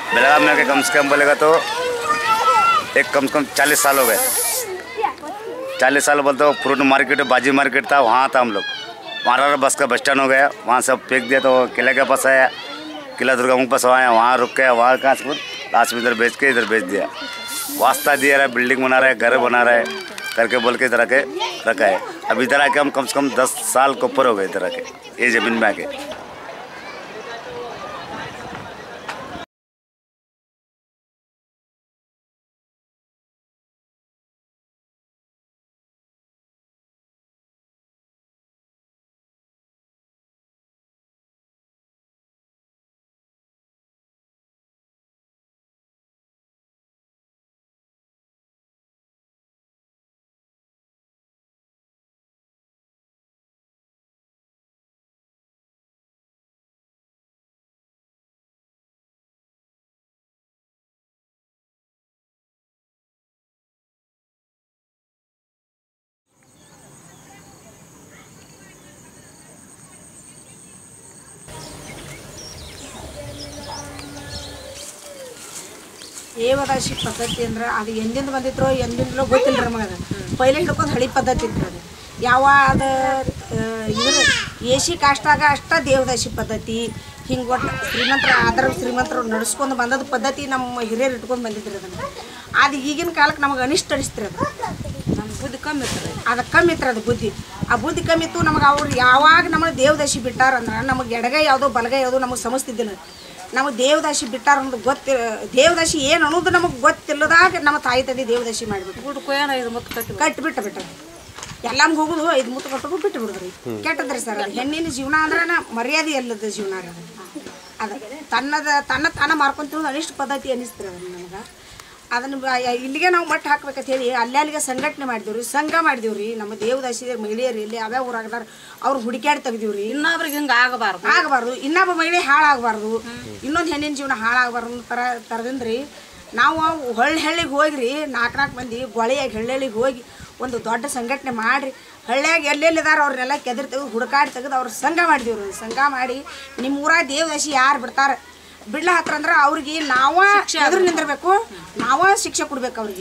बेलगाम में आके कम से कम बोलेगा तो एक कम से कम चालीस साल हो गए चालीस साल बोलते हो फ्रूट मार्केट बाजी मार्केट था वहाँ था हम लोग वहाँ बस का बस स्टैंड हो गया वहाँ सब फेंक दिया तो किले के पास आया किला दुर्गा के पास आया वहाँ रुक गया वहाँ कहाँ से लास्ट में इधर बेच के इधर बेच दिया वास्ता दिया रहा है बिल्डिंग बना रहा है घर बना रहा है करके बोल के इधर आके रखा है अब इधर आके हम कम से कम दस साल के ऊपर हो गए इधर आके ये ज़मीन में आके ಏವದಾಶಿ ಪದ್ಧತಿ ಅಂದ್ರೆ ಅದು ಎಂದಿಂದ ಬಂದಿತ್ತೋ ಎಂದಿಂದಲೋ ಗೊತ್ತಿಲ್ಲ ನಮಗೆ ಅದು ಪೈಲೆ ಹಿಡ್ಕೊಂಡು ಹಳಿ ಪದ್ಧತಿ ಇತ್ತು ಅದು ಯಾವ ಅದು ಇದ್ರ ಏಸಿ ಕಾಸ್ಟಾಗ ಅಷ್ಟ ದೇವದಾಸಿ ಪದ್ಧತಿ ಹಿಂಗೆ ಒಟ್ಟು ಶ್ರೀಮಂತರ ಅದರ ಶ್ರೀಮಂತರು ನಡೆಸ್ಕೊಂಡು ಬಂದದ ಪದ್ಧತಿ ನಮ್ಮ ಹಿರಿಯರು ಇಟ್ಕೊಂಡು ಬಂದಿದ್ರು ಅದನ್ನು ಅದು ಈಗಿನ ಕಾಲಕ್ಕೆ ನಮಗೆ ಅನಿಷ್ಟ ಅನಿಸ್ತಿರ ಅದು ನಮ್ಮ ಬುದ್ಧಿ ಕಮ್ಮಿ ಇರ್ತದೆ ಅದು ಕಮ್ಮಿ ಇತ್ತು ಅದು ಬುದ್ಧಿ ಆ ಬುದ್ಧಿ ಕಮ್ಮಿ ಇತ್ತು ನಮಗೆ ಅವ್ರು ಯಾವಾಗ ನಮಗೆ ದೇವದಾಸಿ ಬಿಟ್ಟಾರಂದ್ರೆ ನಮಗೆ ಎಡಗೈ ಯಾವುದೋ ಬಲಗೈ ಯಾವುದೋ ನಮಗೆ ಸಮಸ್ತಿದ್ದಿಲ್ಲ ನಮಗೆ ದೇವದಾಸಿ ಬಿಟ್ಟಾರ ಅನ್ನೋದು ಗೊತ್ತಿ ದೇವದಾಸಿ ಏನು ಅನ್ನೋದು ನಮಗೆ ಗೊತ್ತಿಲ್ಲದಾಗ ನಮ್ಮ ತಾಯಿ ತಂದೆ ದೇವದಾಸಿ ಮಾಡಿಬಿಟ್ಟು ಹುಡುಕು ಏನೋ ಇದು ಮುತ್ತು ಕಟ್ಟಿ ಕಟ್ಟಿಬಿಟ್ಟು ಬಿಟ್ಟರು ಎಲ್ಲ ಹೋಗುದು ಐದು ಮುತ್ತು ಕಟ್ಟೋದು ಬಿಟ್ಟು ಬಿಡುದ್ರಿ ಕೆಟ್ಟದ್ರಿ ಸರ್ ಅದು ಹೆಣ್ಣಿನ ಜೀವನ ಅಂದ್ರೆ ಮರ್ಯಾದೆ ಎಲ್ಲದ ಜೀವನ ರೀ ಅದು ಅದು ತನ್ನದ ತನ್ನ ತಾನ ಮಾರ್ಕೊಂತ ಅನಿಷ್ಟ ಪದ್ಧತಿ ಅನ್ನಿಸ್ತೀರಿ ಅದನ್ನು ನಮ್ಗೆ ಅದನ್ನು ಬ- ಇಲ್ಲಿಗೆ ನಾವು ಮಟ್ಟ ಹಾಕ್ಬೇಕಂತ ಹೇಳಿ ಅಲ್ಲೇ ಅಲ್ಲಿಗೆ ಸಂಘಟನೆ ಮಾಡಿದೀವ್ರಿ ಸಂಘ ಮಾಡಿದೀವ್ರಿ ನಮ್ಮ ದೇವದಾಸಿ ಮಹಿಳೆಯರು ಇಲ್ಲಿ ಯಾವ್ಯಾವ ಊರಾಗದಾರ ಅವ್ರು ಹುಡುಕ್ಯಾಡಿ ತೆಗ್ದೀವ್ರಿ ಇನ್ನೊಬ್ರಿಗೆ ಹಿಂಗೆ ಆಗಬಾರ್ದು ಆಗಬಾರ್ದು ಇನ್ನೊಬ್ಬ ಮಹಿಳೆ ಹಾಳಾಗಬಾರ್ದು ಇನ್ನೊಂದು ಹೆಣ್ಣಿನ ಜೀವನ ಹಾಳಾಗಬಾರ್ದು ಅನ್ನೋ ಥರ ಥರದಿಂದ್ರಿ ನಾವು ಹೊಳ್ಳಿ ಹಳ್ಳಿಗೆ ಹೋಗ್ರಿ ನಾಲ್ಕು ನಾಲ್ಕು ಮಂದಿ ಗೊಳೆಯಾಗಿ ಹಳ್ಳಿಗೆ ಹೋಗಿ ಒಂದು ದೊಡ್ಡ ಸಂಘಟನೆ ಮಾಡಿರಿ ಹಳ್ಳಿಯಾಗ ಎಲ್ಲೆಲ್ಲಿದಾರ ಅವ್ರನ್ನೆಲ್ಲ ಕೆದರಿ ತೆಗೆದು ಹುಡುಕಾಡಿ ತೆಗೆದು ಅವ್ರ ಸಂಘ ಮಾಡಿದೀವ್ರಿ ಸಂಘ ಮಾಡಿ ನಿಮ್ಮ ಊರಾಗ ದೇವದಾಸಿ ಯಾರು ಬಿಡ್ತಾರೆ ಬಿಡ್ಲ ಹತ್ರ ಅಂದ್ರೆ ಅವ್ರಿಗೆ ನಾವ ಎದುರು ನಿಂದಿರ್ಬೇಕು ನಾವ ಶಿಕ್ಷೆ ಕೊಡ್ಬೇಕು ಅವ್ರಿಗೆ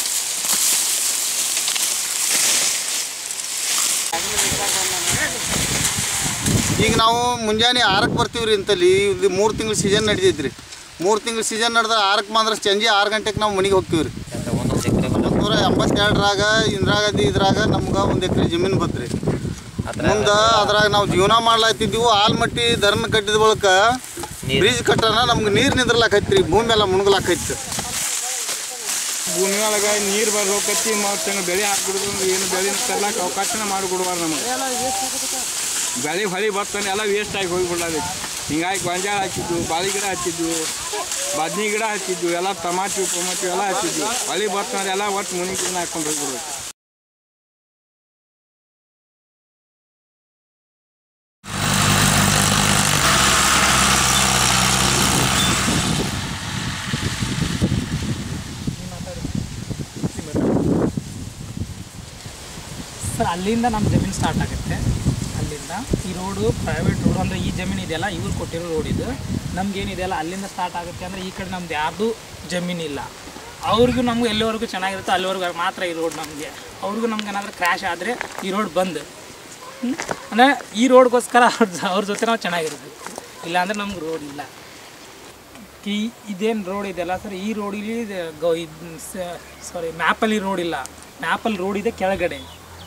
ಈಗ ನಾವು ಮುಂಜಾನೆ ಆರಕ್ಕೆ ಬರ್ತೀವಿ ರೀ ಇಂತಲ್ಲಿ ಇಲ್ಲಿ ಮೂರು ತಿಂಗಳು ಸೀಸನ್ ನಡಿತೈತೆ ರೀ ಮೂರು ತಿಂಗಳು ಸೀಸನ್ ನಡೆದ ಆರಕ್ಕೆ ಮಾತ್ರ ಸಂಜೆ ಆರು ಗಂಟೆಗೆ ನಾವು ಮನೆಗೆ ಹೋಗ್ತೀವಿ ರೀ ಒಂದು ನೂರ ಎಂಬತ್ತೆರಡರಾಗ ಇಂದಿರಾ ಗಾಂಧಿ ಇದ್ರಾಗ ನಮ್ಗೆ ಒಂದು ಎಕರೆ ಜಮೀನು ಬತ್ರಿ ಮುಂದೆ ಅದ್ರಾಗ ನಾವು ಜೀವನ ಮಾಡ್ಲಾತಿದ್ದೀವಿ ಆಲ್ಮಟ್ಟಿ ಧರ್ಮ ಕಟ್ಟಿದ ಬಳಿಕ ಬ್ರಿಡ್ಜ್ ಕಟ್ಟನ ನಮ್ಗೆ ನೀರು ನಿಂದ್ರಲಾಕೈತಿ ಭೂಮಿ ಎಲ್ಲ ಮುಣಗಲಾಕೈತಿ ಭೂಮಿ ಒಳಗೆ ನೀರು ಬರ್ ಹೋಗತ್ತಿ ಮತ್ತು ಬೆಳೆ ಹಾಕ್ಬಿಡುದು ಏನು ಬೆಳೆ ತರ್ಲಾಕ ಅವಕಾಶನ ಮಾಡಿಕೊಡ್ಬಾರ್ದು ನಮಗೆ ಬೆಳೆ ಹೊಳಿ ಬರ್ತಾನೆ ಎಲ್ಲ ವೇಸ್ಟ್ ಆಗಿ ಹೋಗಿಬಿಡೋದು ಹಿಂಗಾಗಿ ಗೊಂಜಾಳ ಹಾಕಿದ್ದು ಬಾಳಿ ಗಿಡ ಹಚ್ಚಿದ್ವು ಬದ್ನಿ ಗಿಡ ಹಚ್ಚಿದ್ವು ಎಲ್ಲ ಟಮಾಟಿ ಟೊಮಾಟಿ ಎಲ್ಲ ಹಚ್ಚಿದ್ವು ಹೊಳಿ ಬರ್ತಾನೆ ಎಲ್ಲ ಒಟ್ಟು ಮುನಿಗಿನ ಹಾಕೊಂಡು ಹೋಗ್ಬಿಡ್ಬೇಕು ಸರ್ ಅಲ್ಲಿಂದ ನಮ್ಮ ಜಮೀನು ಸ್ಟಾರ್ಟ್ ಆಗುತ್ತೆ ಅಲ್ಲಿಂದ ಈ ರೋಡು ಪ್ರೈವೇಟ್ ರೋಡ್ ಅಂದರೆ ಈ ಜಮೀನು ಇದೆಯಲ್ಲ ಇವ್ರು ಕೊಟ್ಟಿರೋ ರೋಡ್ ಇದು ನಮ್ಗೇನಿದೆಯಲ್ಲ ಅಲ್ಲಿಂದ ಸ್ಟಾರ್ಟ್ ಆಗುತ್ತೆ ಅಂದರೆ ಈ ಕಡೆ ನಮ್ದು ಯಾರ್ದು ಜಮೀನಿಲ್ಲ ಅವ್ರಿಗೂ ನಮಗೂ ಎಲ್ಲಿವರೆಗೂ ಚೆನ್ನಾಗಿರುತ್ತೋ ಅಲ್ಲಿವರೆಗೂ ಮಾತ್ರ ಈ ರೋಡ್ ನಮಗೆ ಅವ್ರಿಗೂ ನಮ್ಗೆ ಏನಾದರೂ ಕ್ರ್ಯಾಶ್ ಆದರೆ ಈ ರೋಡ್ ಬಂದು ಅಂದರೆ ಈ ರೋಡ್ಗೋಸ್ಕರ ಅವ್ರ ಜ- ಅವ್ರ ಜೊತೆ ನಾವು ಚೆನ್ನಾಗಿರ್ಬೇಕು ಇಲ್ಲಾಂದ್ರೆ ನಮ್ಗೆ ರೋಡ್ ಇಲ್ಲ ಈ ಇದೇನು ರೋಡ್ ಇದೆಯಲ್ಲ ಸರ್ ಈ ರೋಡಿಲಿ ಗೌ ಸಾರಿ ಮ್ಯಾಪಲ್ಲಿ ರೋಡ್ ಇಲ್ಲ ಮ್ಯಾಪಲ್ಲಿ ರೋಡ್ ಇದೆ ಕೆಳಗಡೆ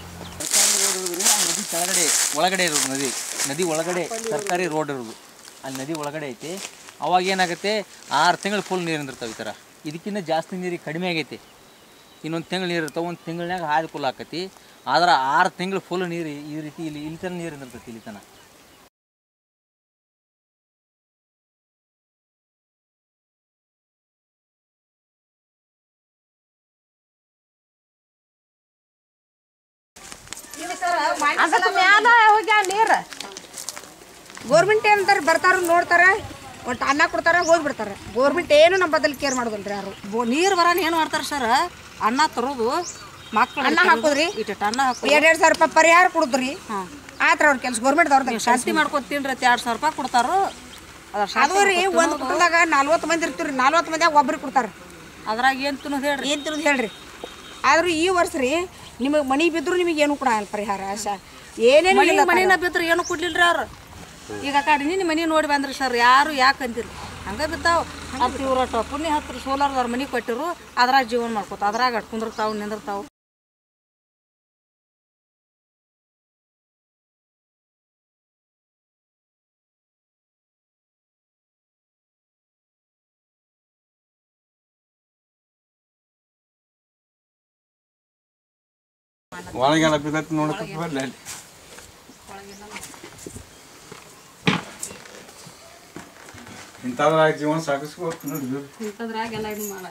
ನದಿ ಕೆಳಗಡೆ ಒಳಗಡೆ ಇರೋದು ನದಿ ನದಿ ಒಳಗಡೆ ಸರ್ಕಾರಿ ರೋಡ್ ಇರೋದು ಅಲ್ಲಿ ನದಿ ಒಳಗಡೆ ಐತಿ ಅವಾಗ ಏನಾಗುತ್ತೆ ಆರು ತಿಂಗಳು ಫುಲ್ ನೀರು ನಿಂದಿರ್ತಾವೆ ಈ ಥರ ಇದಕ್ಕಿಂತ ಜಾಸ್ತಿ ನೀರಿಗೆ ಕಡಿಮೆ ಆಗೈತಿ ಇನ್ನೊಂದು ತಿಂಗಳು ನೀರು ಇರ್ತಾವೆ ಒಂದು ತಿಂಗಳನ್ಯಾಗ ಹಾದು ಫುಲ್ ಆಕತಿ ಆದ್ರೆ ಆರು ತಿಂಗಳು ಫುಲ್ ನೀರು ಈ ರೀತಿ ಇಲ್ಲಿ ಇಲ್ಲಿ ತನಕ ನೀರು ನಿಂದಿರ್ತೈತಿ ಇಲ್ಲಿ ತನಕ ಅದಕ್ಕೆ ಮ್ಯಾಲ ಹೋಗ್ಯಾವ ನೀರು ಗೋರ್ಮೆಂಟ್ ಏನಂತಾರೆ ಬರ್ತಾರ ನೋಡ್ತಾರೆ ಒಟ್ಟು ಅನ್ನ ಕೊಡ್ತಾರೆ ಹೋಗ್ಬಿಡ್ತಾರೆ ಗೋರ್ಮೆಂಟ್ ಏನು ನಮ್ಮ ಬದಲು ಕೇರ್ ಮಾಡೋದಿಲ್ಲ ರೀ ಯಾರು ನೀರು ಬರೋನ್ ಏನು ಮಾಡ್ತಾರೆ ಸರ್ ಅನ್ನ ತರೋದು ಮಕ್ಕಳು ಅನ್ನ ಹಾಕೋದ್ರಿ? ಇಟ್ಟು ಅನ್ನ ಹಾಕೋ ಎರಡು ಎರಡು ಸಾವಿರ ರೂಪಾಯಿ ಪರಿಹಾರ ಕೊಡುದ್ರಿ ಆತ್ರ ಅವ್ರ ಕೆಲಸ ಗೋರ್ಮೆಂಟ್ದವ್ರದ್ದು ಶಾಂತಿ ಮಾಡ್ಕೊತ ತಿನ್ರಿ ಎರಡು ಸಾವಿರ ರೂಪಾಯಿ ಕೊಡ್ತಾರೋ ಅದು ರೀ ಒಂದು ಕುಟುಂಬದಾಗ ನಲ್ವತ್ತು ಮಂದಿ ಇರ್ತೀರಿ ನಲ್ವತ್ತು ಮಂದಿಯಾಗ ಒಬ್ರಿಗೆ ಕೊಡ್ತಾರೆ ಅದ್ರಾಗ ಏನು ತಿನ್ನೋದು ಹೇಳ್ರಿ ಏನು ತಿನ್ನೋದು ಹೇಳ್ರಿ ಆದ್ರೂ ಈ ವರ್ಷ ರೀ ನಿಮಗೆ ಮನೆ ಬಿದ್ದರೂ ನಿಮಗೆ ಏನು ಕೊಡಲ್ಲ ಪರಿಹಾರ ಸ ಏನೇನು ಮನೆ ಇಲ್ಲ ಮನಿನ ಬಿದ್ರೆ ಏನು ಕೊಡ್ಲಿಲ್ರಿ ಅವ್ರು ಈಗ ಕಡೆ ನಿನ್ನ ಮನೆ ನೋಡಿ ಬಂದ್ರಿ ಸರ್ ಯಾರು ಯಾಕೆ ಅಂದಿರಿ ಹಂಗೆ ಬಿದ್ದಾವ ಅದು ಇವ್ರ ಪುಣ್ಯ ಹತ್ರ ಸೋಲಾರ್ದವ್ರ ಮನೆ ಕೊಟ್ಟಿರು ಅದ್ರಾಗ ಜೀವನ ಮಾಡ್ಕೋತ ಅದ್ರಾಗ ಅಟ್ ಕುಂದಿರ್ತಾವ ನಿಂದಿರ್ತಾವ ಒಳಗೆಲ್ಲ ಬಿದ್ದೈತಿ ನೋಡಕ್ಕೆ ಬರ್ಲಿ ಅಲ್ಲಿ ಇಂಥದ್ರಾಗ ಜೀವನ ಸಾಗಿಸ್ಬೇಕು ನೋಡಿ ಇಂಥದ್ರಾಗ ಎಲ್ಲ ಇದು ಮಾಡ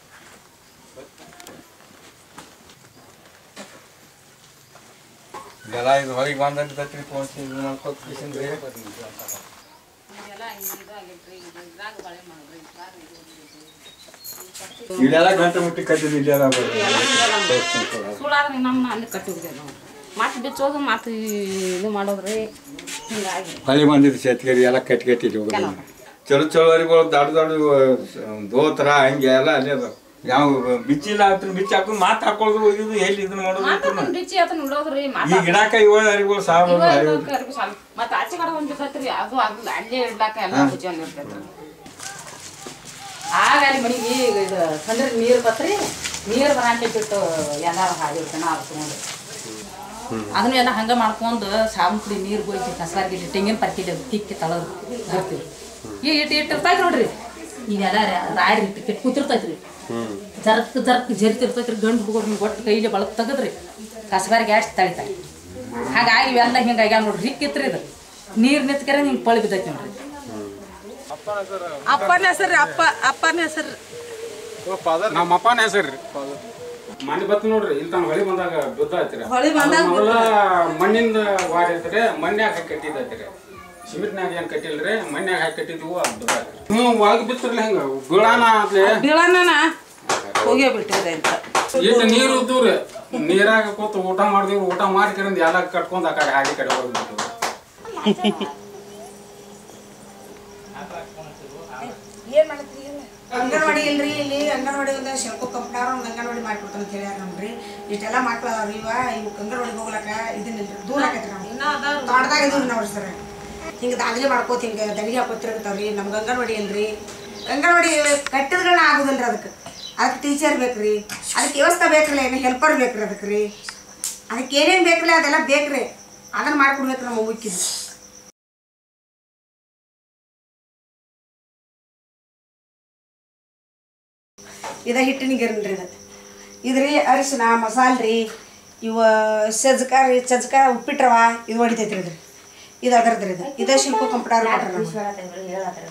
ಎಲ್ಲ ಇದು ಹೊರಗೆ ಬಂದಂತೈತಿ ಪೋನ್ಸಿ ಇದು ಮಾಡ್ಕೊತ ಕಿಶನ್ ಬೇರೆ ಇಲ್ಲೆಲ್ಲ ಗಂಟೆ ಮುಟ್ಟಿ ಕಟ್ಟಿದ್ದು ಇಲ್ಲೆಲ್ಲ ಸುಳ್ಳಾದ್ರೆ ನಮ್ಮ ಅಲ್ಲಿ ಕಟ್ಟಿದ್ವಿ ನಾವು ಮತ್ತೆ ಬಿಚ್ಚೋದು ಮತ್ತೆ ಇದು ಮಾಡೋದ್ರಿ ಹಿಂಗಾಗಿ ಹೊಳಿ ಬಂದಿದ್ದು ಸೇತ್ಗೇರಿ ಎಲ್ಲ ಕಟ್ಟಿ ಕಟ್ಟಿದ್ದು ಹೋಗೋದು ಚಲೋ ಚಳುವರಿಗಳು ದೊಡ್ಡ ದೊಡ್ಡ ದೋತ್ರ ಹಂಗೆ ಎಲ್ಲ ಅಲ್ಲೇ ಅದಾವ ಯಾವ ಬಿಚ್ಚಿಲ್ಲ ಅಂತ ಬಿಚ್ಚಿ ಹಾಕೊಂಡು ಮಾತು ಹಾಕೊಳ್ಳೋದು ಇದು ಎಲ್ಲಿ ಇದನ್ನ ಮಾಡೋದು ಮಾತಾಡ್ಕೊಂಡು ಬಿಚ್ಚಿ ಆತ ನೋಡೋದ್ರಿ ಈ ಗಿಡಕ್ಕ ಇವ ಅರಿಗಳು ಸಾವಿರ ಐವತ್ತು ಮತ್ತೆ ಆಚೆ ಕಡೆ ಒಂದ್ ಬಿದ್ದೈತ್ರಿ ಅದು ಅದು ಅಲ್ಲೇ ಇಡ್ಲಾಕ ಎಲ್ಲ ಭುಜನ್ ಇರ್ತೈತ್ರಿ ಆಗ ಅಲ್ಲಿ ಮನಿಗೆ ಇದು ಸಂದ್ರೆ ನೀರು ಬತ್ರಿ ನೀರು ಬರಂತೆ ಬಿಟ್ಟು ಎಲ್ಲಾರು ಹಾದಿರ್ತಾನ ಆಡ್ಕೊಂಡು ಅದನ್ನು ಎಲ್ಲ ಹಂಗೆ ಮಾಡ್ಕೊಂಡು ಸಾಬೂನ್ ಪುಡಿ ನೀರು ಬೋಯ್ತಿ ಕಸಬಾರ್ಗಿಲ್ಲಿ ತೆಂಗಿನ ಪರ್ಕಿಲಿ ತಿಕ್ಕಿ ತಳದು ಬರ್ತೀವಿ ಈ ಇಟ್ಟು ಇಟ್ಟಿರ್ತೈತಿ ನೋಡ್ರಿ ಈಗೆಲ್ಲ ರಾಯ್ರಿ ಇಟ್ಟು ಕೂತಿರ್ತೈತ್ರಿ ಜರಕ್ ಜರಕ್ ಜರಿತಿರ್ತೈತ್ರಿ ಗಂಡು ಹುಡುಗರು ಒಟ್ಟು ಕೈಲಿ ಬಳಕ್ ತೆಗದ್ರಿ ಕಸಬಾರಿ ಗ್ಯಾಸ್ ತಳಿತಾಳೆ ಹಾಗಾಗಿ ಇವೆಲ್ಲ ಹಿಂಗಾಗ್ಯಾವ ನೋಡ್ರಿ ಹಿಕ್ಕಿತ್ರಿ ಇದು ನೀರು ನಿಂತ್ಕರೆ ಹಿಂಗೆ ಪಳಿ ಬಿದ್ದೈತಿ ನೋಡ್ರಿ ಅಪ್ಪನ ಹೆಸರು ಅಪ್ಪ ಅಪ್ಪನ ಹೆಸರು ನಮ್ಮ ಅಪ್ಪನ ಹೆಸರು ರೀ ಮನೆ ಬತ್ತು ನೋಡ್ರಿ ಇಲ್ಲಿ ತಾನು ಹೊಳಿ ಬಂದಾಗ ಬಿದ್ದ ಐತ್ರಿ ಹೊಳಿ ಬಂದಾಗ ಮೊದಲ ಮಣ್ಣಿಂದ ವಾರ ಐತ್ರಿ ಮಣ್ಯಾಗ ಹಾಕಿ ಕಟ್ಟಿದ್ದೈತ್ರಿ ಸಿಮೆಂಟ್ನಾಗ ಏನ್ ಕಟ್ಟಿಲ್ರಿ ಮಣ್ಯಾಗ ಹಾಕಿ ಕಟ್ಟಿದ್ವು ಅದು ಬಿದ್ದ ಹ್ಞೂ ಒಳಗೆ ಬಿತ್ತಿರ್ಲಿ ಹಿಂಗ ಬೀಳಾನ ಅದ್ಲೆ ಬೀಳನ ಹೋಗೇ ಬಿಟ್ಟಿದೆ ಅಂತ ಇಟ್ಟು ನೀರು ಇದ್ದವ್ರಿ ನೀರಾಗ ಕೂತು ಊಟ ಮಾಡಿದ್ವಿ ಊಟ ಮಾಡ್ಕರಿಂದ ಎಲ್ಲ ಕಟ್ಕೊಂಡ್ ಆ ಕಡೆ ಹಾದಿ ಕಡೆ ಹೋಗ್ಬಿಟ್ಟು ಏನು ಮಾಡತ್ರಿ ಅಂಗನವಾಡಿ ಇಲ್ರಿ ಇಲ್ಲಿ ಅಂಗನವಾಡಿ ಒಂದು ಶೆಲ್ಕೋ ಕಂಪ್ನಾರ ಒಂದು ಅಂಗನವಾಡಿ ಮಾಡ್ಕೊಡ್ತಾನೆ ಅಂತ ಹೇಳ್ಯಾರ ನೋಡ್ರಿ ಇಷ್ಟೆಲ್ಲ ಮಕ್ಳು ಅದಾವ್ರಿ ಇವ ಇವ್ ಅಂಗನವಾಡಿಗೆ ಹೋಗ್ಲಕ್ಕ ಇದನ್ನಿಲ್ರಿ ದೂರ ಆಕೈತ್ರಿ ನಾವು ತೋಟದಾಗ ಇದೀವಿ ನೋಡ್ರಿ ಸರ್ ಹಿಂಗೆ ದಾಂಧಲಿ ಮಾಡ್ಕೋತ ಹಿಂಗೆ ದಡಿಗೆ ಹಾಕೋತಿರ್ತಾವ್ರಿ ನಮ್ಗೆ ಅಂಗನವಾಡಿ ಇಲ್ರಿ ಅಂಗನವಾಡಿ ಕಟ್ಟಿದ್ಗಳನ್ನ ಆಗುದಿಲ್ರಿ ಅದಕ್ಕೆ ಅದಕ್ಕೆ ಟೀಚರ್ ಬೇಕ್ರಿ ಅದಕ್ಕೆ ವ್ಯವಸ್ಥೆ ಬೇಕ್ರಲ್ಲ ಏನು ಹೆಲ್ಪರ್ ಬೇಕ್ರಿ ಅದಕ್ಕೆ ರೀ ಅದಕ್ಕೆ ಏನೇನು ಬೇಕ್ರಲ್ಲ ಅದೆಲ್ಲ ಬೇಕ್ರಿ ಅದನ್ನ ಮಾಡ್ಕೊಡ್ಬೇಕು ನಮ್ಮ ಮುಖ್ಯದು ಇದ ಹಿಟ್ಟಿನ ಗಿರಣ್ರಿ ಇದು ಇದ್ರಿ ಅರಿಶಿನ ಮಸಾಲೆ ರೀ ಇವ ಸಜ್ಕ ರೀ ಸಜ್ಕ ಉಪ್ಪಿಟ್ರವ ಇದು ಹೊಡಿತೈತ್ರಿ ಇದ್ರಿ ಇದು ಅದರದ್ರಿ ಇದು ಇದೇ ಶಿಲ್ಪು ಕಂಪ್ಯೂಟರ್ ಮಾಡ್ರಿ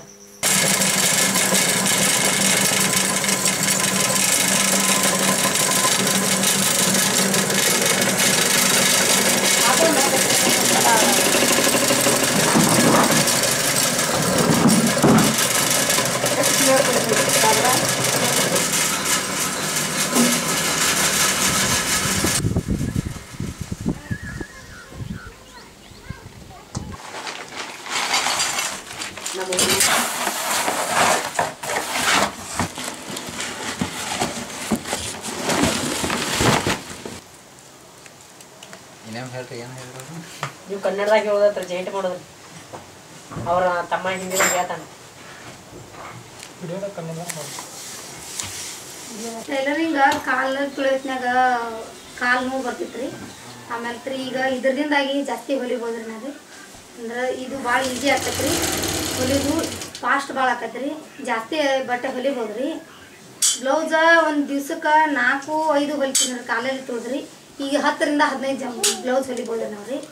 ನೀವು ಕನ್ನಡದಾಗ ಹೇಳೋದತ್ರ ಜೈಂಟ್ ಮಾಡೋದ್ರಿ ಅವ್ರ ತಮ್ಮ ಹಿಂದಿನಾಗ ಹೇಳ್ತಾನೆ ಟೈಲರಿಂಗ್ ಕಾಲ್ ತುಳಿತ್ನಾಗ ಕಾಲ್ ನೋವು ಬರ್ತಿತ್ರಿ ಆಮೇಲೆ ರೀ ಈಗ ಇದ್ರದಿಂದಾಗಿ ಜಾಸ್ತಿ ಹೊಲಿಬೋದ್ರಿ ನಾರಿ ಅಂದ್ರೆ ಇದು ಭಾಳ ಈಜಿ ಆಕತ್ರಿ ಹೊಲಿದು ಫಾಸ್ಟ್ ಭಾಳ ಆಕತ್ರಿ ಜಾಸ್ತಿ ಬಟ್ಟೆ ಹೊಲಿಬೋದ್ರಿ ಬ್ಲೌಸ ಒಂದು ದಿವ್ಸಕ್ಕೆ ನಾಲ್ಕು ಐದು ಹೊಲಿತೀನಿ ರೀ ಕಾಲಲ್ಲಿ ತುಳಿದ್ರಿ ಈಗ ಹತ್ತರಿಂದ ಹದಿನೈದು ಜ ಬ್ಲೌಸ್ ಹೊಲಿಬೋದ್ರಿ ನಾವು ರೀ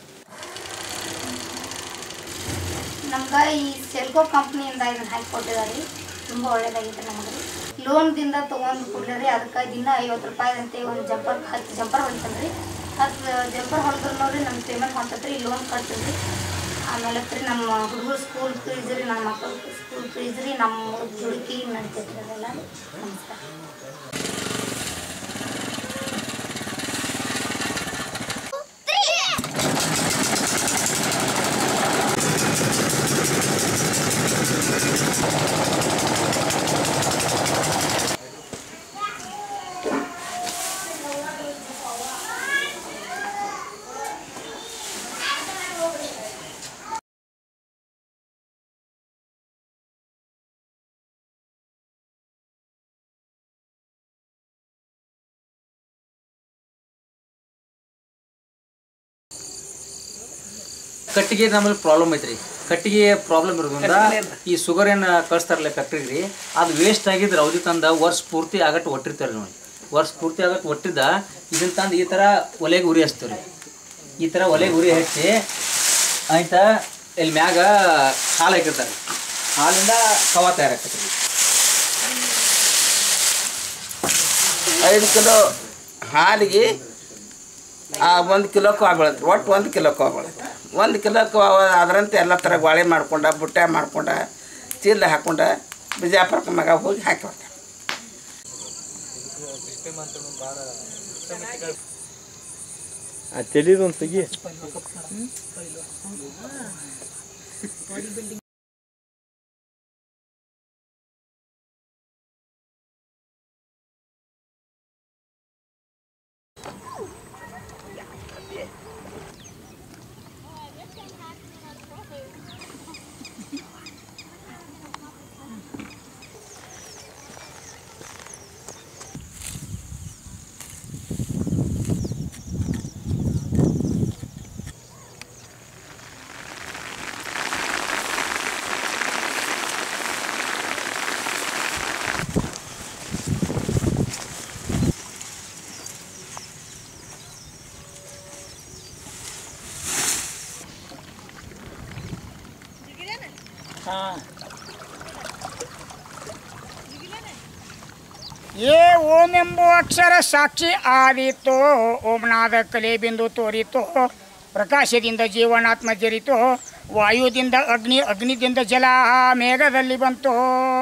ನಮ್ಗೆ ಈ ಸೆಲ್ಕೋ ಕಂಪ್ನಿಯಿಂದ ಇದನ್ನ ಹಾಕಿ ಕೊಟ್ಟಿದ್ದಾರೆ ರೀ ತುಂಬ ಒಳ್ಳೇದಾಗಿತ್ತು ನಮಗೆ ರೀ ಲೋನ್ದಿಂದ ತೊಗೊಂಡು ಕೂಡಲೇ ರೀ ಅದಕ್ಕೆ ದಿನ ಐವತ್ತು ರೂಪಾಯಿದಂತೆ ಒಂದು ಜಂಪರ್ ಹತ್ತು ಜಂಪರ್ ಹೊಲಿತಾನೆ ರೀ ಹತ್ತು ಜಂಪರ್ ಹೊಲಿದ್ರು ನೋಡ್ರಿ ನಮ್ಮ ಪೇಮೆಂಟ್ ಹೊಂಟತ್ರಿ ಲೋನ್ ಕಟ್ತೀವಿ ರೀ ಆಮೇಲೆ ರೀ ನಮ್ಮ ಹುಡುಗರು ಸ್ಕೂಲ್ ಫೀಸ್ ರೀ ನಮ್ಮ ಮಕ್ಕಳು ಸ್ಕೂಲ್ ಫೀಸ್ ರೀ ನಮ್ಮ ದುಡುಕಿ ನಡಿತೈತೆ ರೀ ಅದೆಲ್ಲ ನಮಸ್ಕಾರ ಕಟ್ಟಿಗೆ ನಮ್ಮಲ್ಲಿ ಪ್ರಾಬ್ಲಮ್ ಐತ್ರಿ ಕಟ್ಟಿಗೆ ಪ್ರಾಬ್ಲಮ್ ಇರೋದ್ರಿಂದ ಈ ಶುಗರ್ ಏನು ಕಳಿಸ್ತಾರಲ್ಲ ಫ್ಯಾಕ್ಟ್ರಿಗೆ ರೀ ಅದು ವೇಸ್ಟ್ ಆಗಿದ್ರೆ ಅವಧಿ ತಂದ ವರ್ಷ ಪೂರ್ತಿ ಆಗಟ್ಟು ಒಟ್ಟಿರ್ತಾರೆ ನೋಡಿ ವರ್ಷ ಪೂರ್ತಿ ಆಗಟ್ಟು ಒಟ್ಟಿದ್ದ ಇದನ್ನ ತಂದು ಈ ಥರ ಒಲೆಗೆ ಉರಿ ಹಚ್ತೀವಿ ರೀ ಈ ಥರ ಒಲೆಗೆ ಉರಿ ಹಚ್ಚಿ ಆಯ್ತಾ ಇಲ್ಲಿ ಮ್ಯಾಗ ಹಾಲು ಹಾಕಿರ್ತಾರೆ ಹಾಲಿಂದ ಕವ ತಯಾರಾಗ್ತದೆ ರೀ ಐದು ಕಿಲೋ ಹಾಲಿಗೆ ಆ ಒಂದು ಕಿಲೋ ಕಾಳು ಬೀಳುತ್ತೆ ಒಟ್ಟು ಒಂದು ಕಿಲೋ ಕಾಳು ಬೀಳುತ್ತೆ ಒಂದು ಕಿಲೋ ಅದರಂತೆ ಎಲ್ಲ ಥರ ಬಾಳೆ ಮಾಡ್ಕೊಂಡ ಬುಟ್ಟೆ ಮಾಡ್ಕೊಂಡ ಚೀಲ ಹಾಕೊಂಡ ಬಿಜಾಪುರಕ್ಕೆ ಮಗ ಹೋಗಿ ಹಾಕಿ ಬರ್ತಾರೆ ಆ ತೆಲಿದೊಂದು ತೆಗಿ ಏ ಓಂ ಎಂಬ ಅಕ್ಷರ ಸಾಕ್ಷಿ ಆದಿತು ಓಂನಾದ ಕಲೆ ಬಿಂದು ತೋರಿತು ಪ್ರಕಾಶದಿಂದ ಜೀವನಾತ್ಮ ಜರಿತು ವಾಯುದಿಂದ ಅಗ್ನಿ ಅಗ್ನಿದಿಂದ ಜಲ ಮೇಘದಲ್ಲಿ ಬಂತು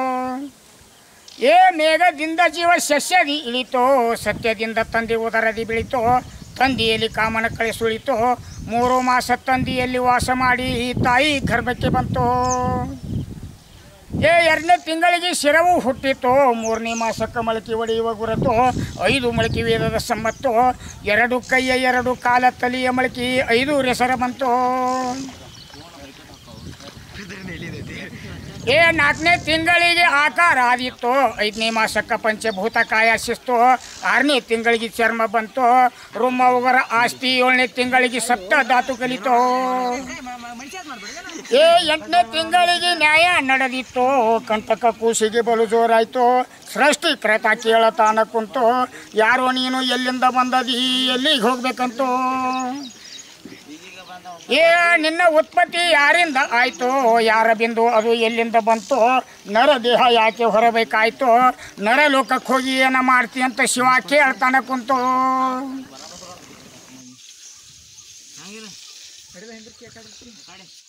ಏ ಮೇಘದಿಂದ ಜೀವ ಸಸ್ಯದಿ ಇಳಿತು ಸತ್ಯದಿಂದ ತಂದೆ ಉದರದಿ ಬೆಳಿತು ತಂದೆಯಲ್ಲಿ ಕಾಮನ ಕಳೆ ಸುಳಿತು ಮೂರು ಮಾಸ ತಂದೆಯಲ್ಲಿ ವಾಸ ಮಾಡಿ ತಾಯಿ ಗರ್ಭಕ್ಕೆ ಬಂತು ಏ ಎರಡನೇ ತಿಂಗಳಿಗೆ ಶಿರವು ಹುಟ್ಟಿತು ಮೂರನೇ ಮಾಸಕ್ಕೆ ಮೊಳಕೆ ಒಡೆಯುವ ಗುರುತು ಐದು ಮೊಳಕೆ ವೇದದ ಸಮ್ಮತ್ತು ಎರಡು ಕೈಯ ಎರಡು ಕಾಲ ತಲಿಯ ಮೊಳಕೆ ಐದು ಹೆಸರ ಬಂತು ಏ ನಾಲ್ಕನೇ ತಿಂಗಳಿಗೆ ಆಕಾರ ಆದಿತ್ತು ಐದನೇ ಮಾಸಕ್ಕೆ ಪಂಚಭೂತ ಕಾಯ ಶಿಸ್ತು ಆರನೇ ತಿಂಗಳಿಗೆ ಚರ್ಮ ಬಂತು ರುಮ್ಮ ಉಗರ ಆಸ್ತಿ ಏಳನೇ ತಿಂಗಳಿಗೆ ಸಪ್ತ ಧಾತು ಕಲಿತು ಏ ಎಂಟನೇ ತಿಂಗಳಿಗೆ ನ್ಯಾಯ ನಡೆದಿತ್ತು ಕಂಟಕ ಕೂಸಿಗೆ ಬಲು ಜೋರಾಯ್ತು ಸೃಷ್ಟಿ ಕ್ರೇತ ಕೇಳತಾನ ಕುಂತು ಯಾರೋ ನೀನು ಎಲ್ಲಿಂದ ಬಂದದಿ ಎಲ್ಲಿಗೆ ಹೋಗ್ಬೇಕಂತೂ ಏ ನಿನ್ನ ಉತ್ಪತ್ತಿ ಯಾರಿಂದ ಆಯ್ತು ಯಾರ ಬಿಂದು ಅದು ಎಲ್ಲಿಂದ ಬಂತು ನರ ದೇಹ ಯಾಕೆ ಹೊರಬೇಕಾಯ್ತು ನರ ಲೋಕಕ್ಕೆ ಹೋಗಿ ಏನ ಮಾಡ್ತಿ ಅಂತ ಶಿವ ಕೇಳ್ತಾನ ಕುಂತು ಹಿಡಿದ ಹಿಂದಕ್ಕೆ